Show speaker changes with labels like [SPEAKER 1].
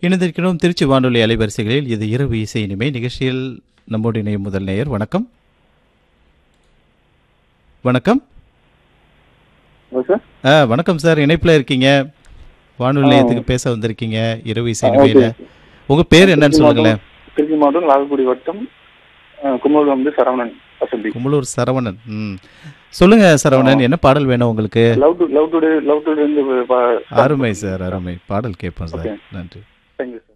[SPEAKER 1] இணைந்திருக்கிறோம் திருச்சி வானொலி அலைவரிசைகளில் இது இரவு இசை இனிமை நிகழ்ச்சியில் நம்மோடு இணையும் முதல் நேயர் வணக்கம் வணக்கம்
[SPEAKER 2] ஹலோ சார்
[SPEAKER 1] ஆ வணக்கம் சார் இணைப்பில் இருக்கீங்க வானொலி
[SPEAKER 2] ஆ.
[SPEAKER 1] நிலையத்துக்கு பேச வந்திருக்கீங்க இரவு இசை
[SPEAKER 2] ஆ,
[SPEAKER 1] இனிமையில்
[SPEAKER 2] ஓகே.
[SPEAKER 1] உங்கள் பேர் என்னன்னு சொல்லுங்களேன்
[SPEAKER 2] திருச்சி மாவட்டம் லால்குடி வட்டம் கும்பகோணம் வந்து சரவணன் வசந்தி
[SPEAKER 1] கும்பலூர் சரவணன் ம் சொல்லுங்க சரவணன் என்ன பாடல் வேணும் உங்களுக்கு
[SPEAKER 2] love to love today love today இருந்து
[SPEAKER 1] அருமை சார் அருமை பாடல் கேட்போம் சார்
[SPEAKER 2] ஓகே.
[SPEAKER 1] நன்றி
[SPEAKER 2] தேங்க்யூ சார்